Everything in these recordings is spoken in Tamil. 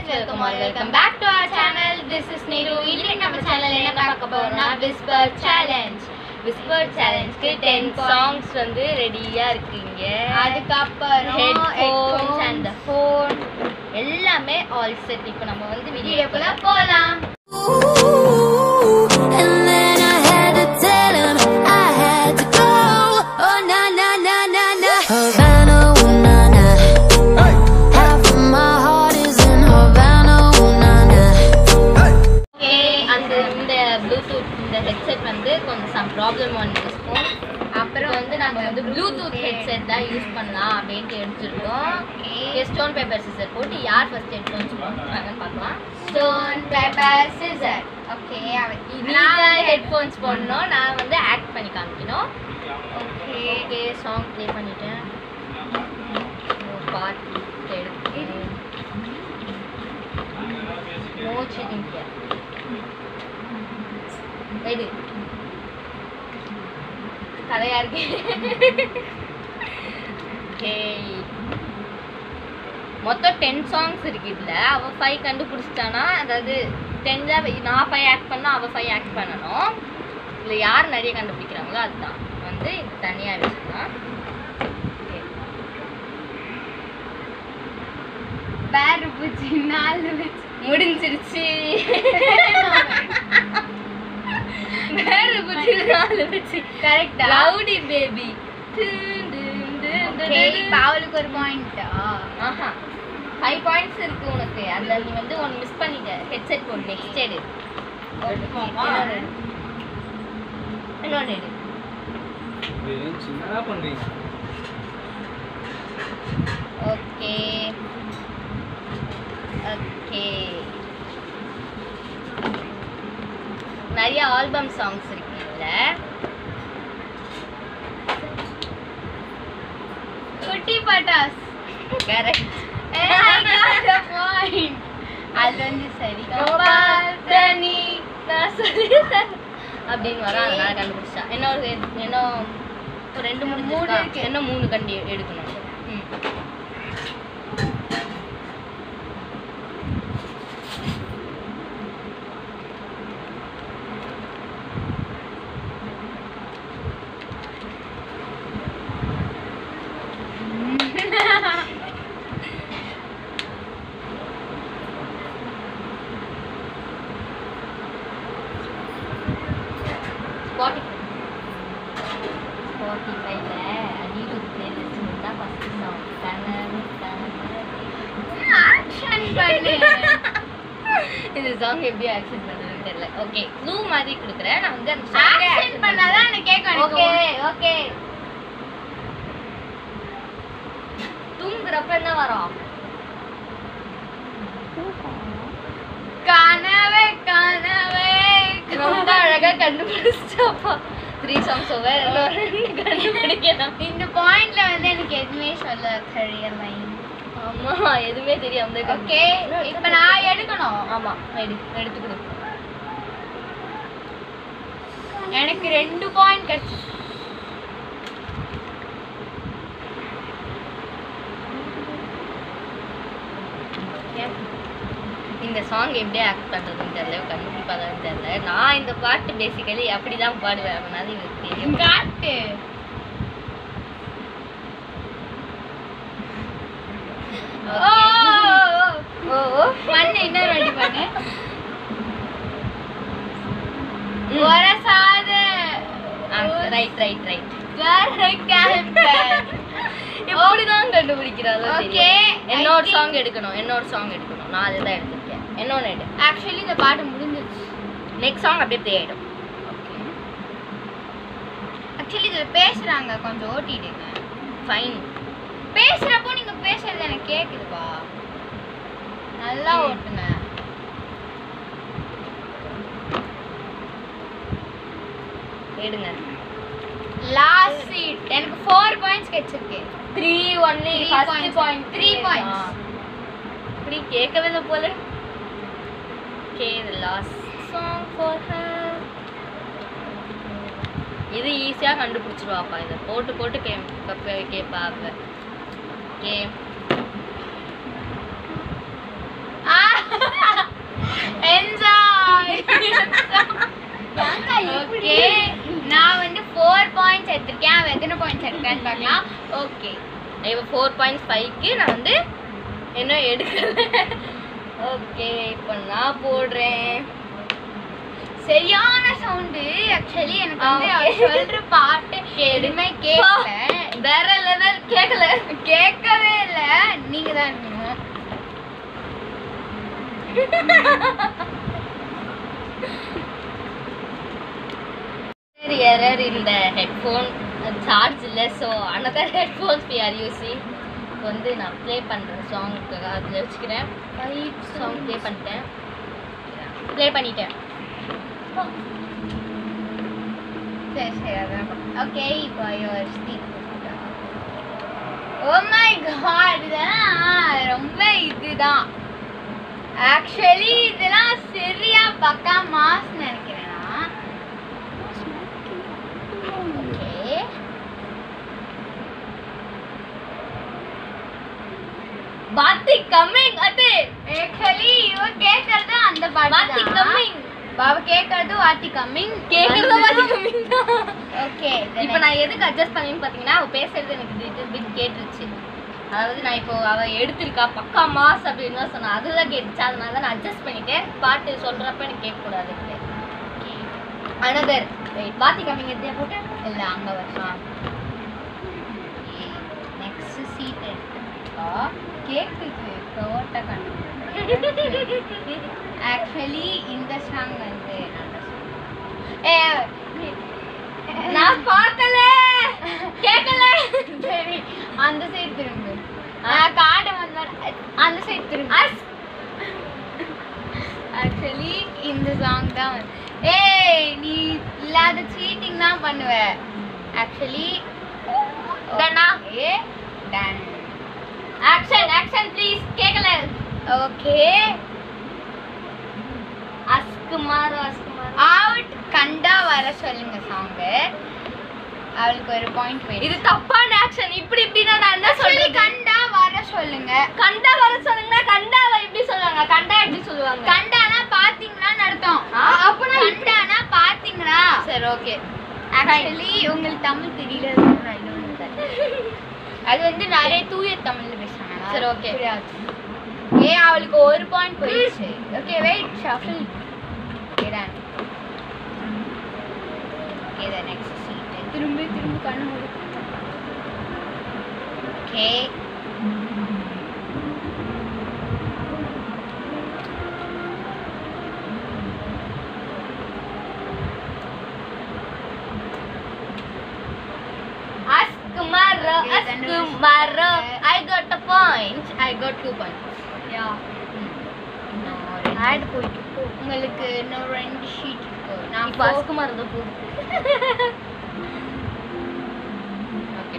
Welcome all welcome back to our channel this is Neeru இன்னைக்கு நம்ம சேனல் என்ன பார்க்க போறோம்னா விஸ்பர் சேலஞ்ச் விஸ்பர் சேலஞ்ச்க்கு 10 சாங்ஸ் வந்து ரெடியா இருக்கீங்க அதுக்கப்புறம் ஹெட்ஃபோன்ஸ் அண்ட் ஃபோன் எல்லாமே ஆல் செட் இப்போ நம்ம வந்து வீடியோக்குள்ள வீடியோக்குள்ள போலாம் And then I had to tell him I had to go. Oh, na na na na na. Havana, ooh, na na. Half of my heart is in Havana, ooh, na na. Okay அந்த இந்த ப்ளூடூத் இந்த ஹெட்செட் வந்து கொஞ்சம் சம் ப்ராப்ளம் வந்துருக்கும் அப்புறம் வந்து நம்ம வந்து ப்ளூடூத் ஹெட்செட் தான் யூஸ் பண்ணலாம் அப்படின்ட்டு எடுத்துருக்கோம் ஸ்டோன் பேப்பர் சிசர் போட்டு யார் ஃபர்ஸ்ட் ஹெட்ஃபோன்ஸ் போட்டுருக்காங்கன்னு பார்க்கலாம் ஸ்டோன் பேப்பர் சிசர் ஓகே நீங்கள் ஹெட்ஃபோன்ஸ் போடணும் நான் வந்து ஆக்ட் பண்ணி காமிக்கணும் ஓகே ஓகே சாங் ப்ளே பண்ணிட்டேன் பாட்டு எடுத்து நோ சீட்டிங் எடு கதையா இருக்கு ஓகே மொத்தம் டென் சாங்ஸ் இருக்கு இதுல அவ ஃபைவ் கண்டுபிடிச்சிட்டானா அதாவது டென்ல நான் ஃபைவ் ஆக்ட் பண்ணா அவ ஃபைவ் ஆக்ட் பண்ணணும் இதுல யார் நிறைய கண்டுபிடிக்கிறாங்களோ அதுதான் வந்து இது தனியா வச்சுக்கலாம் Okay. பேர் பூச்சி நாலு வச்சு முடிஞ்சிருச்சு வேற புத்தி நாலு வச்சு கரெக்டா ரவுடி பேபி ஓகே இப்போ அவளுக்கு ஒரு பாயிண்டா ஆஹா ஃபைவ் பாயிண்ட்ஸ் இருக்கு உனக்கு அதுல நீ வந்து ஒன்னு மிஸ் பண்ணிட்ட ஹெட்செட் போடு நெக்ஸ்ட் எடு இன்னொன்னு எடு. இன்னொன்னு எடு சின்னதா பண்றீங்க ஓகே ஓகே நிறைய ஆல்பம் சாங்ஸ் இருக்கு இதுல குட்டி பட்டாஸ் கரெக்ட் பாயிண்ட் அது வந்து சரி கோபால்தனி நான் சொல்லிட்டேன் அப்படின்னு வர அதனால கண்டுபிடிச்சா என்ன ஒரு என்ன ஒரு ரெண்டு மூணு மூணு மூணு இருக்கு. என்ன மூணு கண்டி எடுக்கணும் ம் ஸ்பாட்டிஃபை ஸ்பாட்டிஃபைல அனிருத் பிளேலிஸ்ட் தான் ஃபர்ஸ்ட் சாங் கனவு கனவு ஆக்ஷன் பண்ணு இந்த சாங் எப்படி ஆக்சன் பண்றதுன்னு தெரியல ஓகே க்ளூ மாதிரி கொடுக்குறேன் நான் வந்து அந்த song ஐ ஆக்ஷன் action பண்ணாதான் எனக்கு கேட்கும் ஓகே எனக்கு ஓகே தூங்குறப்ப என்ன வரும் கனவே கனவே ரொம்ப அழகா கண்டுபிடிச்சாப்பா த்ரீ சாங்ஸ் ஓவர் இன்னொரு கண்டுபிடிக்கணும் இந்த பாயிண்ட்ல வந்து எனக்கு எதுவுமே சொல்ல தெரியலை ஆமா எதுவுமே தெரியாம ஓகே இப்போ நான் எடுக்கணும் ஆமா எடு எடுத்து கொடு எனக்கு ரெண்டு பாயிண்ட் கிடைச்சு இந்த சாங் எப்படி ஆக்ட் பண்றதுன்னு தெரியல கண்டுபிடிப்பாதான்னு தெரியல நான் இந்த பாட்டு பேசிக்கலி அப்படிதான் பாடுவேன் அதனால எனக்கு தெரியும் காட்டு ஓ ஓ ஓ பண்ணு இன்னொரு வாட்டி பண்ணு ம். வரசாத ரைட் ரைட் ரைட் கேம்பர் எப்படிதான் கண்டுபிடிக்கிறாளோ Okay, தெரியல. I இன்னொரு think- சாங் எடுக்கணும் இன்னொரு சாங் எடுக்கணும் நான் அதுதான் எடுத்திருக்கேன் இன்னொன்னு எடு ஆக்சுவலி இந்த பாட்டு முடிஞ்சிருச்சு நெக்ஸ்ட் சாங் அப்படியே ப்ளே ஆயிடும் ஆக்சுவலி இது பேசுறாங்க கொஞ்சம் ஓட்டிடுங்க ஃபைன் பேசுறப்போ நீங்க பேசுறது எனக்கு கேக்குதுப்பா நல்லா ம். ஓட்டுங்க எடுங்க லாஸ்ட் சீட் எனக்கு ஃபோர் பாயிண்ட்ஸ் கிடைச்சிருக்கு three only Three first points. Point Three points. இப்படி கேட்கவே இல்லை போல okay the last song for her இது ஈஸியாக கண்டுபிடிச்சிருவாப்பா இதை போட்டு போட்டு கே கப்ப கேட்பா அவ ஓகே ஆ இருக்கேன் அவன் எத்தனை பாயிண்ட்ஸ் எடுக்கான்னு பார்க்கலாம் ஓகே இப்போ ஃபோர் பாயிண்ட் ஃபைவ்க்கு நான் வந்து என்ன எடுக்கல ஓகே இப்போ நான் போடுறேன் சரியான சவுண்டு ஆக்சுவலி எனக்கு வந்து ஆ, அவர் okay. சொல்ற பாட்டு எதுவுமே கேட்கல வேற லெவல் கேட்கல கேட்கவே இல்ல நீங்க தான் இருக்கணும் சரி எரர் இந்த ஹெட்ஃபோன் சார்ஜ் இல்லை so another headphones we are using வந்து நான் ப்ளே பண்ணுறேன் சாங்க்கு அதில் வச்சுக்கிறேன் ஃபைவ் சாங் ப்ளே பண்ணிட்டேன் ப்ளே பண்ணிட்டேன் சரி சரி அதான் ஓகே இப்போ your speak oh my god இதெல்லாம் ரொம்ப இதுதான் ஆக்சுவலி இதெல்லாம் சரியா பக்கா மாஸ் நினைக்கிறேன் நான் ஓகே பாத்தி கம்மிங் அது ஆக்சுவலி இவ கேட்கறது அந்த பாட்டு பாத்தி கம்மிங் பாபா கேட்கறது வாத்தி கம்மிங் கேட்கறது பாத்தி கம்மிங் தான் ஓகே இப்போ நான் எதுக்கு அட்ஜஸ்ட் பண்ணேன்னு பார்த்தீங்கன்னா அவ பேசுறது எனக்கு லிட்டில் பிட் கேட்டுருச்சு அதாவது நான் இப்போ அவ எடுத்திருக்கா பக்கா மாஸ் அப்படின்னு தான் சொன்னா அதுதான் கேட்டுச்சு அதனால தான் நான் அட்ஜஸ்ட் பண்ணிட்டேன் பாட்டு சொல்றப்ப எனக்கு கேட்கக்கூடாது அனதர் வெயிட் பாத்தி கம்மிங் எதையா போட்டு இல்ல அங்க வருஷம் நெக்ஸ்ட் சீட் எடுத்துக்கோ கேக்குது கோட்ட கண்டு ஆக்சுவலி இந்த சாங் வந்து நல்ல song. ஏ நான் பார்க்கல கேட்கல சரி அந்த சைடு திரும்பு ஆ. நான் காடு வந்து அந்த சைடு திரும்பு அஸ் ஆக்சுவலி இந்த சாங் தான் வந்து ஏய் நீ இல்லாத சீட்டிங் தான் பண்ணுவ ஆக்சுவலி டன்னா a done action action please கேட்கல ஓகே அஸ்குமார் அஸ்குமார் அவுட் கண்டா வர சொல்லுங்க சாங்கு அவளுக்கு ஒரு பாயிண்ட் போயிடுச்சு இது தப்பான ஆக்ஷன் இப்படி இப்படின்னா நான் என்ன சொல்லி சொல்றது கண்டா வர சொல்லுங்க கண்டா வர சொல்லுங்கன்னா கண்டாவை எப்படி சொல்லுவாங்க கண்டா எப்படி சொல்லுவாங்க கண்டானா பாத்தீங்களான்னு அர்த்தம் ஆ, அப்பனா இப்படி- கண்டானா பாத்தீங்களா சரி ஓகே ஆக்சுவலி உங்களுக்கு தமிழ் தெரியல I don't know that. அது வந்து நிறைய தூய தமிழ்ல பேசுறாங்க சரி, okay. ஏ அவளுக்கு ஒரு பாயிண்ட் போயிடுச்சு ஓகே வெயிட் ஷஃபிள் ஓகேதான் ஓகே த நெக்ஸ்ட் சீட் திரும்ப திரும்ப கண்ணு மூடு ஓகே அஸ்குமார் அஸ்குமார் I got a point I got two points yeah ஆட் போயிட்டு போ. உங்களுக்கு இன்னும் ரெண்டு ஷீட் இருக்கு நான் இப்போ அஸ்குமார் தான் போகுது ஓகே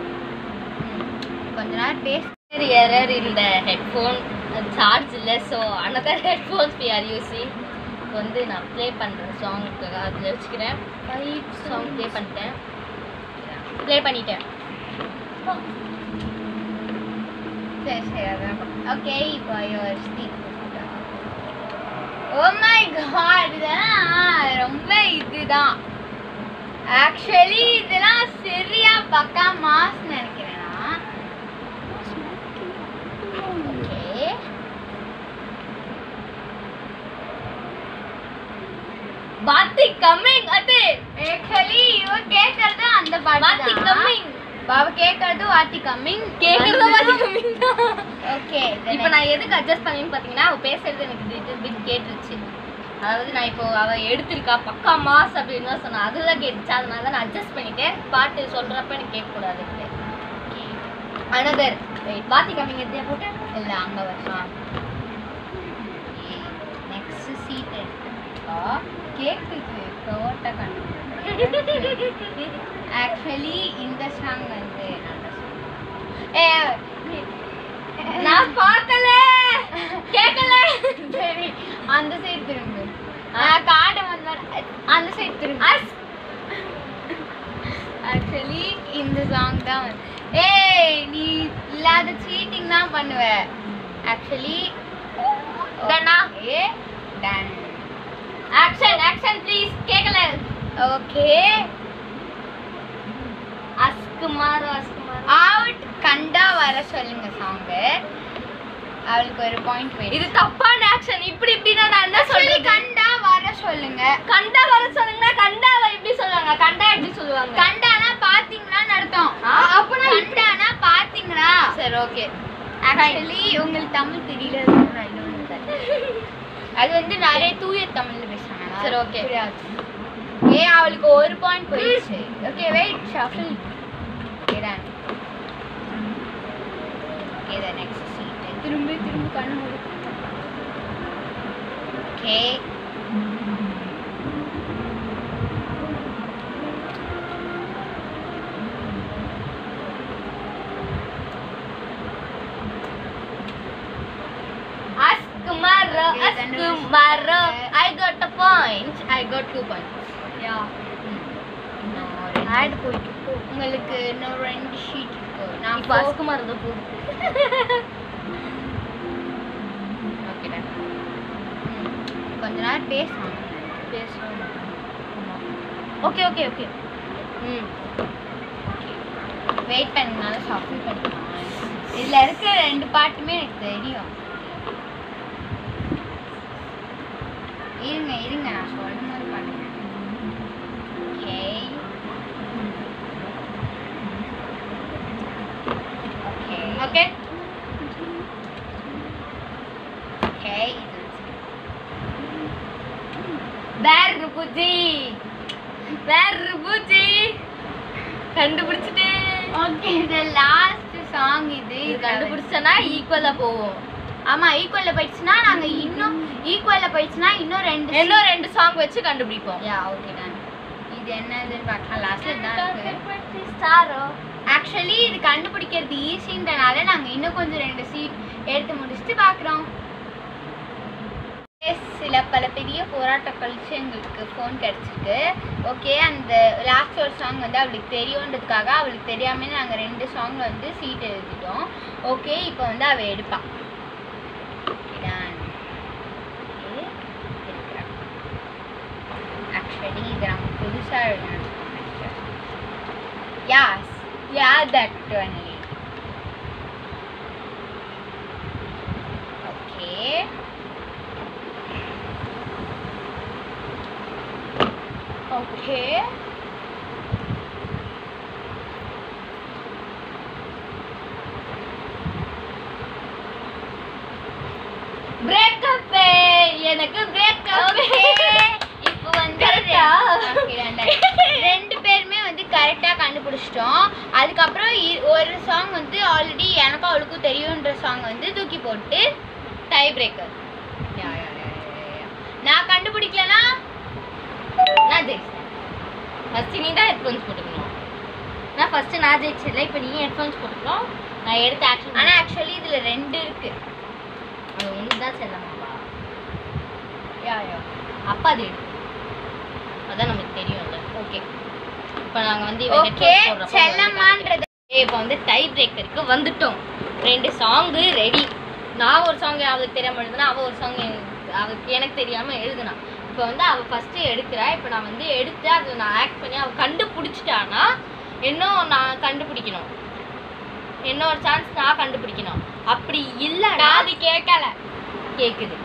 கொஞ்ச நேரம் பேச சரி எரர் இந்த ஹெட்ஃபோன் சார்ஜ் இல்லை so another headphones we are using வந்து நான் ப்ளே பண்ணுறேன் சாங்க்கு அதில் வச்சுக்கிறேன் ஃபைவ் சாங் ப்ளே பண்ணிட்டேன் ப்ளே பண்ணிட்டேன் சரி சரி அதான் ஓகே இப்போ your speak oh my god இதெல்லாம் ரொம்ப இதுதான் ஆக்சுவலி இதெல்லாம் சரியா பக்கா மாஸ் நினைக்கிறேன் நான் ஓகே பாத்தி கம்மிங் அது ஆக்சுவலி இவ கேட்கறது அந்த பாத்தி பாட்டு கம்மிங் பாபா கேட்கறது வாத்தி கம்மிங் கேட்குறத பாத்தி கம்மிங் தான் ஓகே இப்போ நான் எதுக்கு அட்ஜஸ்ட் பண்ணேன்னு பார்த்தீங்கன்னா அவ பேசுறது எனக்கு லிட்டில் பிட் கேட்டுருச்சு அதாவது நான் இப்போ அவ எடுத்திருக்கா பக்கா மாஸ் அப்படின்னு தான் சொன்னா அதுதான் கேட்டுச்சு அதனால தான் நான் அட்ஜஸ்ட் பண்ணிட்டேன் பாட்டு சொல்றப்ப எனக்கு கேட்கக்கூடாது அனதர் வெயிட் பாத்தி கம்மிங் எதையா போட்டு இல்ல அங்க வருஷம் நெக்ஸ்ட் சீட் எடுத்துக்கோ கேக்குது கோட்ட கண்டு ஆக்சுவலி இந்த சாங் வந்து நல்ல song. ஏ நான் பார்க்கல கேட்கல சரி அந்த சைடு திரும்பு ஆ. நான் காடு வந்து அந்த சைடு திரும்பு அஸ் ஆக்சுவலி இந்த சாங் தான் வந்து ஏய் நீ இல்லாத சீட்டிங் தான் பண்ணுவ ஆக்சுவலி டன்னா a done action action please கேட்கல ஓகே அஸ்குமார் அஸ்குமார் அவுட் கண்டா வர சொல்லுங்க சாங்கு அவளுக்கு ஒரு பாயிண்ட் போயிடுச்சு இது தப்பான ஆக்ஷன் இப்படி இப்படின்னா நான் என்ன சொல்லி சொல்றது கண்டா வர சொல்லுங்க கண்டா வர சொல்லுங்கன்னா கண்டாவை எப்படி சொல்லுவாங்க கண்டா எப்படி சொல்லுவாங்க கண்டானா பாத்தீங்களான்னு அர்த்தம் ஆ, அப்பனா கண்டானா பாத்தீங்களா சரி ஓகே ஆக்சுவலி உங்களுக்கு தமிழ் தெரியல நான் இன்னொன்னு தரேன். அது வந்து நிறைய தூய தமிழ்ல பேசுறாங்க சரி, okay. ஏ அவளுக்கு ஒரு பாயிண்ட் போயிடுச்சு okay wait shuffle okay done okay the next seat திரும்ப திரும்ப கண்ணு மூடு ஓகே அஸ்குமார் அஸ்குமார் I got a point I got two points yeah ஆட் போயிட்டு இருக்கு. உங்களுக்கு இன்னும் ரெண்டு ஷீட் இருக்கு நான் இப்போ அஸ்குமார் தான் போகுது ஓகே டன் ம். கொஞ்ச நேரம் பேசணும் பேசுறோம் ஓகே ஓகே ஓகே ம் வெயிட் பண்ணுங்கனால ஷாப்பிங் பண்ணிக்கலாம் இதில் இருக்கிற ரெண்டு பாட்டுமே எனக்கு தெரியும் இருங்க இருங்க நான் சொல்லும் போது பண்ணுங்க ஓகே ஓகே ஓகே ஓகே இது வேர் பூச்சி வேர் பூச்சி கண்டுபிடிச்சிட்டேன் ஓகே இது லாஸ்ட் சாங் இது இது இது கண்டுபிடிச்சனா ஈக்குவலா போவோம் ஆமா ஈக்குவல்ல போயிடுச்சுன்னா நாங்க இன்னும் ஈக்குவல்ல போயிடுச்சுன்னா இன்னும் ரெண்டு இன்னும் ரெண்டு சாங் வச்சு கண்டுபிடிப்போம் யா ஓகே டன் இது என்னதுன்னு பார்க்கலாம் லாஸ்ட்ல தான் இருக்கு ஸ்டாரோ ஆக்சுவலி இது கண்டுபிடிக்கிறது ஈஸின்றனால நாங்க இன்னும் கொஞ்சம் ரெண்டு சீட் எடுத்து முடிச்சுட்டு பார்க்குறோம் சில பல பெரிய போராட்டம் கழிச்சு எங்களுக்கு ஃபோன் கிடச்சிருக்கு ஓகே அந்த லாஸ்ட் ஒரு சாங் வந்து அவளுக்கு தெரியுன்றதுக்காக அவளுக்கு தெரியாம நாங்கள் ரெண்டு சாங்கில் வந்து சீட் எழுதிட்டோம் ஓகே இப்போ வந்து அவள் எடுப்பா ஆக்சுவலி இது நம்ம புதுசாக எழுதணும் yes Yeah, that only. Okay. Okay. Breakup எனக்கு பிரேக்கப் Okay. இப்போ வந்து Correct ஆ? Okay, ரெண்டாயிரம். ரெண்டு பேருமே வந்து கரெக்டாக கண்டுபிடிச்சிட்டோம் அதுக்கப்புறம் இ- ஒரு சாங் வந்து ஆல்ரெடி எனக்கும் அவளுக்கும் தெரியுன்ற சாங் வந்து தூக்கி போட்டு டை பிரேக்கர் யா, யா, யா, யா, யா. நான் கண்டுபிடிக்கலனா நான் ஜெயிச்சேன் ஃபர்ஸ்ட் நீ தான் ஹெட்ஃபோன்ஸ் போட்டுக்கணும் நான் ஃபர்ஸ்ட் நான் ஜெயிச்சதில்ல இப்போ நீ ஹெட்ஃபோன்ஸ் போட்டுக்கணும் நான் எடுத்த ஆக்ஷன் ஆனா ஆக்சுவலி இதுல ரெண்டு இருக்கு அது ஒன்று தான் செல்லமாவா யா யா அப்பா அது எடுத்து அதான் நமக்கு தெரியும்ல ஓகே இப்போ நாங்கள் வந்து ஓகே செல்லம்மான்றது இப்போ வந்து டை பிரேக்கருக்கு வந்துட்டோம் ரெண்டு சாங்கு ரெடி நான் ஒரு சாங் அவளுக்கு தெரியாமல் எழுதுனா அவள் ஒரு சாங் அவளுக்கு எனக்கு தெரியாமல் எழுதுனா இப்போ வந்து அவள் ஃபஸ்ட்டு எடுக்கிறா இப்போ நான் வந்து எடுத்து அதில் நான் ஆக்ட் பண்ணி அவள் கண்டுபிடிச்சிட்டானா இன்னும் நான் கண்டுபிடிக்கணும் இன்னொரு சான்ஸ் நான் கண்டுபிடிக்கணும் அப்படி இல்லைன்னா காது கேட்கல கேட்குது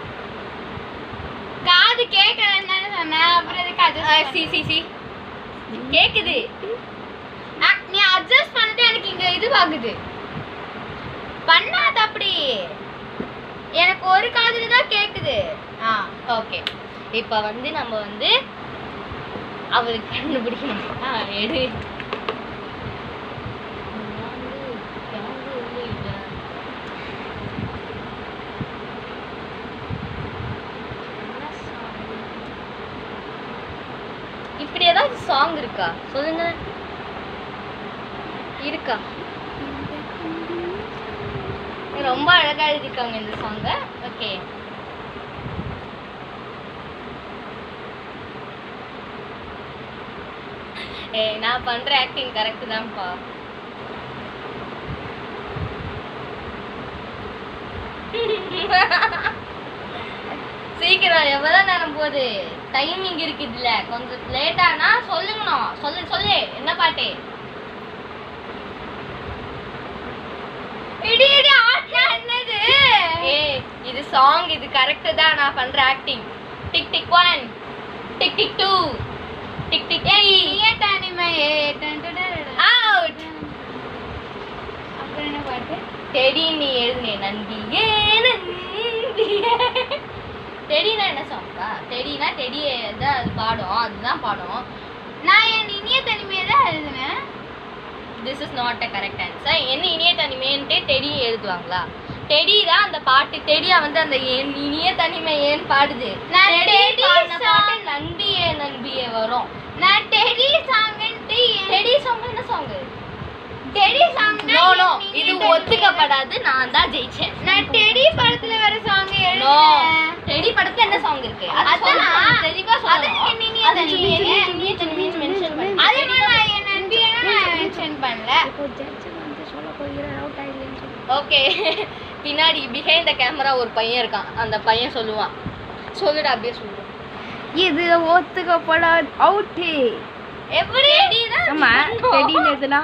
காது கேட்கலன்னு தானே சொன்னேன் அப்புறம் எதுக்கு சி adjust சி சி கேட்குது பண்ண- ஆ, நீ அட்ஜஸ்ட் பண்ணது எனக்கு இங்க இது ஆகுது பண்ணாத அப்படி எனக்கு ஒரு காதுல தான் கேக்குது ஆ ஓகே இப்போ வந்து நம்ம வந்து அவளுக்கு கண்டுபிடிக்கணும் ஆ எடு இப்படி ஏதாவது சாங் இருக்கா சொல்லுங்க இருக்கா ரொம்ப அழகா எழுதிருக்காங்க இந்த சாங்க ஓகே ஏய் நான் பண்ற ஆக்டிங் கரெக்ட் தான்ப்பா சீக்கிரம் எவ்வளவு நேரம் போகுது டைமிங் இருக்குதுல்ல கொஞ்சம் லேட்டானா சொல்லுங்கண்ணா சொல்லு சொல்லு என்ன பாட்டு இடி இடி ஆட்னா என்னது ஏய் இது சாங் இது கரெக்ட் தான் நான் பண்ற acting tick tick one tick tick two tick tick three நீயே தனிமையே done done done done. Out அப்புறம் என்ன பாட்டு டெடி நீ எழுதுனே நந்தியே நந்தியே டெடினா என்ன சாங்ப்பா டெடினா டெடியே தான் அது பாடும் அதுதான் பாடும் நான் என் இனிய தனிமையை தான் எழுதுனேன் this is not a correct answer என்ன இனிய தனிமைன்ட்டு டெடி எழுதுவாங்களா டெடி தான் அந்த பாட்டு டெடியா வந்து அந்த என் இனிய தனிமை ஏன் பாடுது நான் டெடி டெடி பாடின பாட்டு song- நண்பியே நண்பியே வரும் நான் டெடி சாங்ன்ட்டு டெடி சாங் என்ன song teddy song no no இது ஒத்துக்கப்படாது நான் தான் ஜெயிச்சேன் நான் டெடி படத்துல வர சாங் நோ எழுதுனேன் டெடி படத்துல என்ன சாங் இருக்கு அது அதான். சொல்லணும், தெளிவா அது சொல்லணும் என் இனிய அது நீ தனிமையே. என் இனிய தனிமைன்னு mention பண்ணி. அது நான் என் நண்பியை நான் மென்ஷன் பண்ணல ஓகே பின்னாடி பிஹைண்ட் த கேமரா ஒரு பையன் இருக்கான் அந்த பையன் சொல்லுவான் சொல்லுடா அப்படியே சொல்லு இது ஒத்துக்கப்படாது அவுட்டு எப்படி ஆமா டெடின்னு எதுனா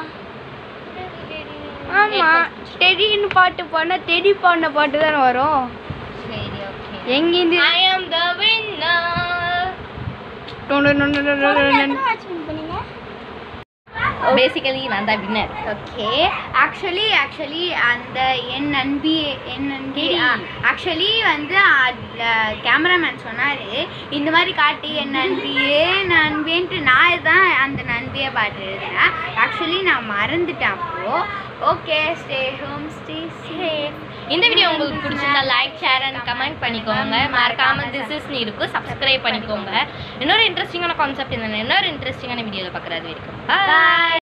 ஆமா டெடின்னு பாட்டு பாடினா டெடி பாடின பாட்டு தானே வரும் சரி ஓகே எங்கேருந்து ஐ அம் த வின்னர் டொண்டு டொண்டு டொண்டு டொண்டு. பேசிக்கலி நான் தான் வின்னர் ஓகே ஆக்சுவலி ஆக்சுவலி அந்த என் நண்பி என் நண்பி கிளி. ஆக்சுவலி வந்து கேமராமேன் சொன்னார் இந்த மாதிரி காட்டி என் நண்பியே நண்பின்ட்டு நான் தான் அந்த நண்பியை பாட்டு எழுதினேன் ஆக்சுவலி நான் மறந்துட்டேன் அப்போ okay stay home stay safe இந்த வீடியோ உங்களுக்கு பிடிச்சிருந்தா லைக் ஷேர் அண்ட் கமெண்ட் பண்ணிக்கோங்க மறக்காம திஸ் இஸ் இருக்கு சப்ஸ்கிரைப் பண்ணிக்கோங்க இன்னொரு இன்ட்ரெஸ்டிங்கான கான்செப்ட் இந்த இன்னொரு இன்ட்ரெஸ்டிங்கான வீடியோவில் பார்க்குறது வரைக்கும் பாய்